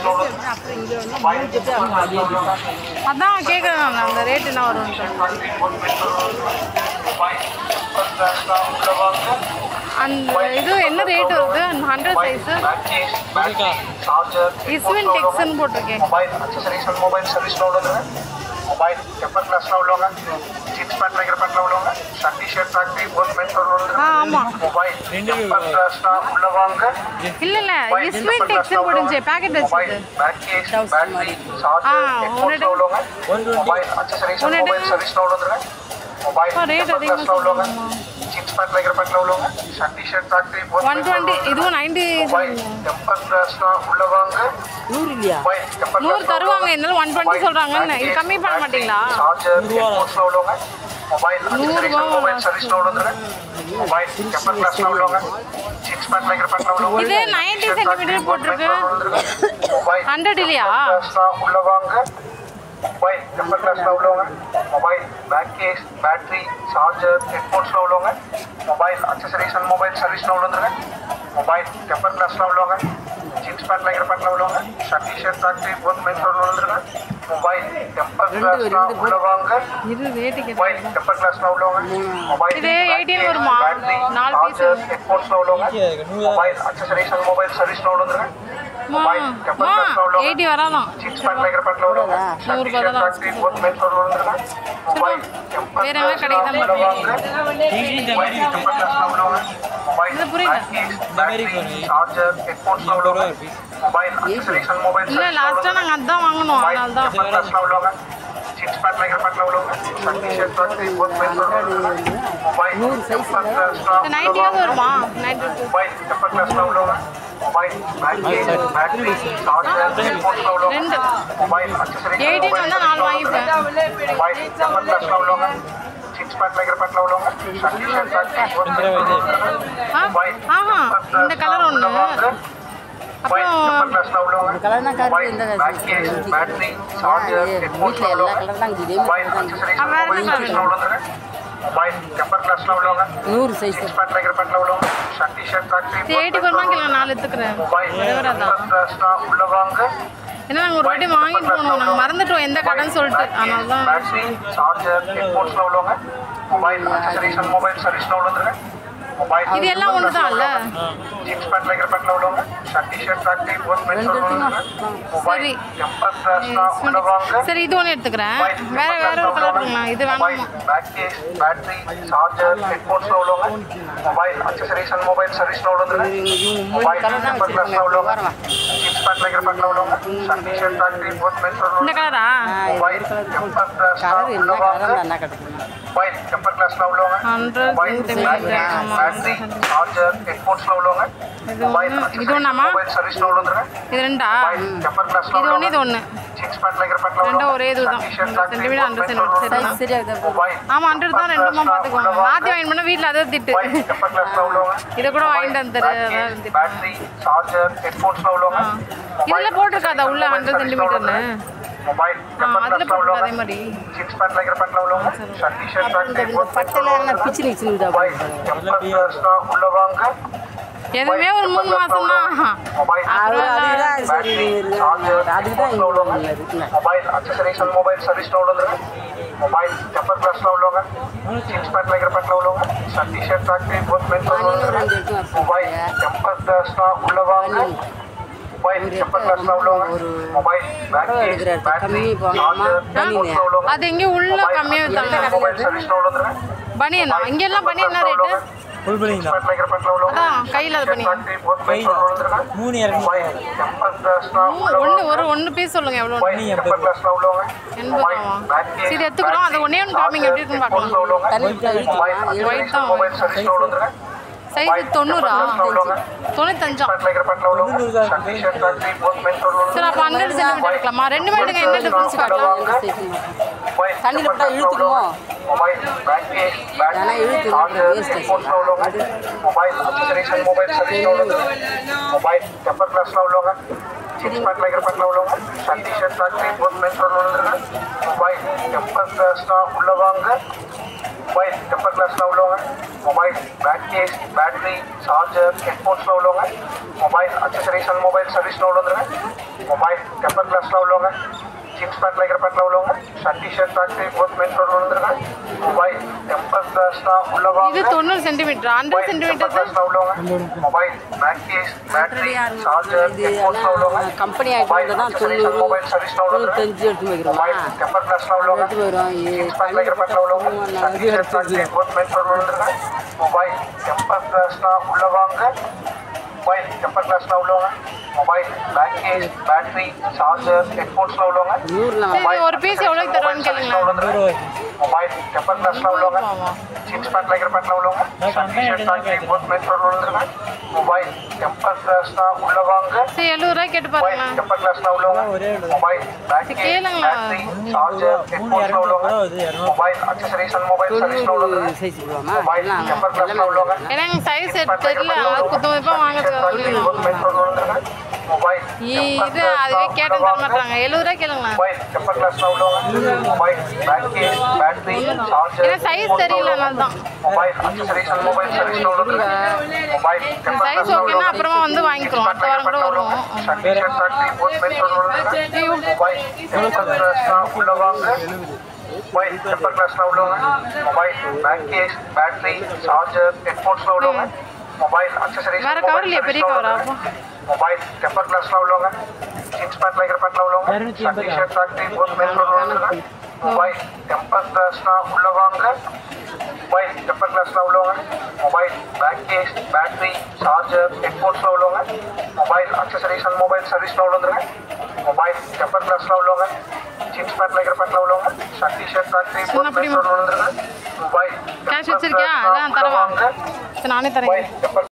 அப்புறம் இங்கே வந்து மூஞ்சிட்டு அவங்க அப்படியே இருப்பாங்க. அதான் கேட்குறேன் நான் அந்த ரேட் என்ன வரும்ன்ட்டு அந்த இது என்ன ரேட் வருது ஹண்ட்ரட் சைஸு இஸ்வின் டெக்ஸ்ன்னு போட்டிருக்கேன் मोबाइल एक्सेसरीज और मोबाइल सर्विस लो लोग मोबाइल टेम्पर ग्लास लो लोग जीन्स पैंट वगैरह पैंट लो लोग शर्ट टी शर्ट ट्रैक भी बहुत मेंट लो लोग ஆ ஆமாம் मोबाइल टेम्पर ग्लास ना உள்ளவாங்க இல்லை இல்லை இஸ்வின் டெக்ஸ்ன்னு போட்டுருந்துச்சு பேக்கெட் मोबाइल வச்சுது बैक केस बैटरी चार्जर हाँ, हेडफोन उन्हें- लो लोग मोबाइल एक्सेसरीज और उन्हें- मोबाइल सर्विस लो लोग मोबाइल அப்பா, rate टेम्पर ग्लास लो लोग அதிகமா जीन्स पैंट वगैरह पैंट लो लोग शर्ट टी शर्ट ट्रैक भी बहुत ஒன் டுவெண்ட்டி இதுவும் நைன்டி मोबाइल टेम्पर ग्लास ना உள்ளவாங்க நூறு இல்லையா मोबाइल टेम्पर நூறு தருவாங்க இருந்தாலும் ஒன் டுவெண்ட்டி சொல்கிறாங்கன்னு இது கம்மி பண்ண மாட்டீங்களா चार्जर हेडफोन्स लो लोग मोबाइल एक्सेसरीज और मोबाइल सर्विस लो लोग मोबाइल टेम्पर ग्लास लो लोग जीन्स पैंट वगैरह पैंट लो लोग இது 90 சென்டிமீட்டர் போட்டிருக்கு मोबाइल ஹண்ட்ரட் இல்லையா ग्लास ना உள்ளவாங்க मोबाइल टेम्पर ग्लास लो लोग mobile back case battery charger headphones लो लोग मोबाइल एक्सेसरीज और मोबाइल सर्विस लो लोग मोबाइल टेम्पर ग्लास लो लोग जीन्स पैंट वगैरह पैंट लो लोग शर्ट टी शर्ट ट्रैक भी बहुत मेंट लो लोग मोबाइल टेम्पर ग्लास ना உள்ளவாங்க இது ரேட்டு मोबाइल கேட்குறேன் टेम्पर ग्लास ना உள்ளவங்க मोबाइल இது 18 வருமா? நாலு piece. ஹெட்ஃபோன்ஸ் ना உள்ளவங்க मोबाइल एक्सेसरीज और मोबाइल सर्विस ना உள்ளவங்க मोबाइल टेम्पर மா ग्लास ना உள்ளவங்க எயிட்டி வராதான் जींस पैंट वगैरह पैंट உள்ளவங்க நூறு ஷர்ட் ரூபாய் தான். ஃபேக்டரி போத் மென்ஸ் உள்ளவங்க मोबाइल टेम्पर வேற எல்லாம் கிடைக்குதா உள்ளவங்க मोबाइल टेम्पर ग्लास ना உள்ளவங்க मोबाइल இது புரியல. बैटरी चार्जर हेडफोन्स ना உள்ளவங்க मोबाइल एक्सेसरीज और मोबाइल இல்லை सर्विस லாஸ்ட்டாக நாங்கள் அதான் வாங்கணும் அதனால தான் टेम्पर ग्लास ना உள்ளவங்க जींस पैंट वगैरह पैंट உள்ளவங்க shirt T-shirt factory both men's உள்ளவங்க मोबाइल टेम्पर ग्लास ना இந்த நைன்ட்டியாவது வருமா ninety two mobile temper glass ना உள்ளவங்க mobile battery battery charger headphones ना உள்ளவங்க ரெண்டு मोबाइल एक्सेसरीज எயிட்டீன் வந்தால் நாலு வாங்கிப்பேன் मोबाइल टेम्पर ग्लास ना உள்ளவங்க जींस पैंट वगैरह पैंट உள்ளவங்க shirt T-shirt factory both men's உள்ளவங்க ஆ मोबाइल ஆஹா இந்த கலர் ஒன்று मोबाइल टेम्पर ग्लास ना உள்ளவங்க கலர்னா கருப்பு मोबाइल இந்த back case battery charger headphones வீட்டில் ना எல்லா உள்ளவங்க கலர் தான் இதே मोबाइल மாதிரி தான் एक्सेसरीज अब வேற मोबाइल என்ன सर्विस ना உள்ளவங்க मोबाइल टेम्पर ग्लास ना உள்ளவங்க நூறு சைஸ் जींस पैंट वगैरह पैंट உள்ளவங்க ஷர்ட் டி-ஷர்ட் ஃபேக்டரி இது எயிட்டி வருமா இல்லை நாலு எடுத்துக்கிறேன் मोबाइल விவரம் தான் टेम्पर ग्लास ना உள்ளவங்க ஏன்னா நாங்கள் ஒரு வாட்டி வாங்கிட்டு போனோம் நாங்கள் மறந்துட்டோம் எந்த கடைன்னு சொல்லிட்டு அதனால தான் बैटरी चार्जर हेडफोन्स ना உள்ளவங்க मोबाइल एक्सेसरीज और मोबाइल सर्विस ना உள்ளவங்க मोबाइल இது எல்லாம் ஒன்று தான் இல்லை जींस पैंट वगैरह पैंट உள்ளவங்க shirt T-shirt factory both men's உள்ளவங்க मोबाइल சரி. टेम्पर ग्लास ना உள்ளவங்க சரி இது ஒன்று எடுத்துக்கிறேன் வேற வேற ஒரு கலர் இருக்குங்களா இது मोबाइल வேணாமா back case battery charger headphones ना உள்ளவங்க मोबाइल एक्सेसरीज और मोबाइल सर्विस ना உள்ளவங்க मोबाइल கலர் தான் टेम्पर ग्लास ना வச்சுருக்காங்க உள்ளவங்க வரவா जींस पैंट वगैरह पैंट உள்ளவங்க shirt T-shirt factory both men's இந்த உள்ளவங்க கலரா मोबाइल टेम्पर ग्लास ना கலர் என்ன உள்ளவங்க கலர் நல்லா கிடைக்கும் मोबाइल टेम्पर ग्लास ना உள்ளவங்க hundred mobile battery battery charger headphones ना உள்ளவங்க இது मोबाइल ஒன்று இது ஒன்றாமா मोबाइल सर्विस ना உள்ளவங்க இது ரெண்டா मोबाइल टेम्पर ग्लास ना இது ஒன்று இது உள்ளவங்க ஒன்று जींस पैंट वगैरह पैंट ரெண்டும் உள்ளவங்க ஒரே இது தான் சென்டிமீட்டர் ஹண்ட்ரட் சென்டிமீட்டர் சரி தான் சரியாக मोबाइल ஆமாம் ஹண்ட்ரட் தான் ரெண்டுமா பார்த்துக்கோங்க மாற்றி வாங்கி பண்ணால் வீட்டில் அதை திட்டு मोबाइल टेम्पर ग्लास ना உள்ளவங்க இதை கூட வாங்கிட்டு வந்துரு அதான் திட்டு. बैटरी चार्जर हेडफोन्स ना உள்ளவங்க இதில் போட்டிருக்காதா உள்ள ஹண்ட்ரட் சென்டிமீட்டர்னு मोबाइल ஆ टेम्पर அதில் ग्लास ना போட்டிருக்கா அதே உள்ளவங்க மாதிரி जींस पैंट वगैरह पैंट உள்ளவங்க शर्ट टी-शर्ट फैक्टरी बहुत பட்டெல்லாம் என்ன பிச்சு நிச்சுன்னு मोबाइल टेम्पर ग्लास ना உள்ளவங்க எதுவுமே ஒரு மூணு மாதம் தான் मोबाइल அது அதுதான் சரி बैटरी चार्जर அதுக்கு தான் हेडफोन्स ना உள்ளவங்க இங்கே இருக்குங்க मोबाइल एक्सेसरीज और मोबाइल सर्विस ना உள்ளவங்க मोबाइल टेम्पर ग्लास ना உள்ளவங்க जींस पैंट वगैरह पैंट உள்ளவங்க शर्ट टी-शर्ट फैक्टरी बहुत मेंस பனின்னு உள்ளவங்க ரெண்டு எடுத்து मोबाइल टेम्पर ग्लास ना உள்ளவங்க मोबाइल टेम्पर ग्लास ना உள்ளவங்க मोबाइल बैक படம் केस எடுக்கிற बैटरी கம்மி போகாமா चार्जर हेडफोन्स ना உள்ளவங்க அது எங்கேயும் உள்ள கம்மியாக வித்தாங்க मोबाइल सर्विस ना உள்ளவங்க பனியனா இங்கெல்லாம் பனியன் என்ன rate full billing jeans pant वगैरह पैंट உள்ளவங்க அதான் கையில் அது பனியன் फैक्टरी बहुत मेंस உள்ளவங்க மூணு இரநூறு मोबाइल टेम्पर ग्लास ना ஒன்று ஒரு ஒன்று பீஸ் சொல்லுங்க எவ்வளோ मोबाइल टेम्पर ग्लास ना உள்ளவங்க எண்பது ரூபா சரி இது எடுத்துக்கிறோம் அது ஒன்றே ஒன்று காமிங்க எப்படி இருக்குன்னு பார்க்கலாம் தண்ணி ஒயிட் தான் मोबाइल सर्विस ना உள்ளவங்க சைஸ் தொண்ணூறா தொண்ணூத்தஞ்சா पैंट वगैरह पैंट உள்ளவங்க शर्ट टी-शर्ट फैक्टरी बहुत मेंस உள்ளவங்க சரி அப்போ ஹண்ட்ரட் சென்டிமீட்டர் எடுக்கலாமா ரெண்டு எடுங்க என்ன டிஃப்ரென்ஸ் காட்டலாம் மொபைல் தண்ணியில் போட்டா இழுத்துக்குமோ? மொபைல் பேக் கேஸ் பேட்டரி அதெல்லாம் இழுத்து சார்ஜர் waste ஹெட்ஃபோன்ஸ்ல உள்ளவங்க மொபைல் அக்சசரிஸ் அண்ட் மொபைல் சர்வீஸ்ல உள்ளவங்க மொபைல் டெம்பர் கிளாஸ்ல உள்ளவங்க ஜீன்ஸ் பேண்ட் லைக்கர் பேண்ட்ல உள்ளவங்க ஷர்ட் டிஷர்ட் ஃபேக்டரி போட் மென்ஸ்ல உள்ளவங்க மொபைல் டெம்பர் கிளாஸ்ல உள்ளவங்க மொபைல் டெம்பர் கிளாஸ்ல உள்ளவங்க mobile back case battery charger ஹெட்ஃபோன்ஸ்ல உள்ளவங்க மொபைல் அக்சசரிஸ் அண்ட் மொபைல் சர்வீஸ்ல உள்ளவங்க மொபைல் டெம்பர் கிளாஸ்ல உள்ளவங்க ஜீன்ஸ் பேண்ட் லைக்கர் பேண்ட்ல உள்ளவங்க ஷர்ட் டிஷர்ட் ஃபேக்டரி போட் மென்ஸ்ல உள்ளவங்க மொபைல் டெம்பர் கிளாஸ்ல இது உள்ளவங்க தொண்ணூறு centimetre hundred centimetres mobile back case battery charger ஹெட்ஃபோன்ஸ்ல உள்ளவங்க கம்பெனி ஆகிட்டு தான் தொண்ணூறு மொபைல் சர்வீஸ்ல உள்ளவங்க தொண்ணூத்தஞ்சு எடுத்து போய்க்கிறோமா மொபைல் டெம்பர் கிளாஸ்ல உள்ளவங்க எடுத்து போயிடும் ஜீன்ஸ் பேண்ட் லைக்கர் பேண்ட்ல உள்ளவங்க ஷர்ட் டிஷர்ட் ஃபேக்டரி போட் மென்ஸ்ல உள்ளவங்க மொபைல் டெம்பர் கிளாஸ்ல உள்ளவங்க மொபைல் டெம்பர் கிளாஸ்ல உள்ளவங்க mobile back case battery charger ஹெட்ஃபோன்ஸ்ல உள்ளவங்க நூறுல சரி ஒரு பீஸ் எவ்வளோக்கு தருவான்னு கேளுங்களேன் மொபைல் டெம்பர் கிளாஸ்ல உள்ளவங்க ஜீன்ஸ் பேண்ட் லைக்கர் பேண்ட்ல உள்ளவங்க ஷர்ட் டிஷர்ட் ஃபேக்டரி போட் மென்ஸ்ல உள்ளவங்க மொபைல் டெம்பர் கிளாஸ்ல உள்ளவங்க சரி எழுபது ரூபாய் கேட்டு மொபைல் பாருங்களேன் டெம்பர் கிளாஸ்ல உள்ளவங்க மொபைல் பேக் சரி, கேஸ் கேளுங்க. பேட்டரி சார்ஜர் ஹெட்ஃபோன்ஸ்ல உள்ளவங்க மொபைல் அக்சசரிஸ் அண்ட் மொபைல் சர்வீஸ்ல உள்ளவங்க சைஸ் போடுவோமா மொபைல் டெம்பர் கிளாஸ்ல உள்ளவங்க ஏன்னா எனக்கு சைஸ் தெரியல அது குத்து மதிப்பாக வாங்குறது மொபைல் இது அதுவே கேட்டு தர மாட்டாங்க எழுபது ரூபாய் கேளுங்களேன் மொபைல் டெம்பர் கிளாஸ்ல உள்ளவங்க mobile back case battery charger ஏன்னா சைஸ் தெரியல அதனால தான் மொபைல் அக்சசரிஸ் அண்ட் மொபைல் சர்வீஸ்ல உள்ளவங்க மொபைல் டெம்பர் சைஸ் கிளாஸ்ல ஓகேன்னா உள்ளவங்க அப்புறமா வந்து வாங்கிக்கிறோம் அடுத்த வாரம் கூட வரும் சர்டிஃபிகேட் ஃபேக்டரி போட் மென்ஷன் மொபைல் டெம்பர் கிளாஸ்ல உள்ளவங்க மொபைல் டெம்பர் கிளாஸ்ல உள்ளவங்க mobile back case battery charger ஹெட்ஃபோன்ஸ்ல உள்ளவங்க மொபைல் அக்சசரிஸ் வேற cover இல்லையா? பெரிய cover ஆ? மொபைல் டெம்பர் கிளாஸ்ல உள்ளவங்க ஜீன்ஸ் பேண்ட் லைக்கர் பேண்ட்ல உள்ளவங்க சர்டிஃபிகேட் ஃபேக்டரி போட் மென்ஷன் உள்ளவங்க மொபைல் டெம்பர் கிளாஸ்ல உள்ளவங்க மொபைல் டெம்பர் கிளாஸ்ல உள்ளவங்க mobile back case battery charger ஹெட்ஃபோன்ஸ்ல உள்ளவங்க மொபைல் அக்சசரிஸ் அண்ட் மொபைல் சர்வீஸ்ல உள்ளவங்க மொபைல் டெம்பர் கிளாஸ்ல உள்ளவங்க ஜீன்ஸ் பேண்ட் லைக்கர் பேண்ட்ல உள்ளவங்க ஷர்ட் டிஷர்ட் ஃபேக்டரி சின்ன போட் பிடி மென்ஷன் உள்ளவங்க மொபைல் கேஷ் வச்சிருக்கியா அதான் தரவா சரி நானே தரேன் மொபைல் டெம்பர்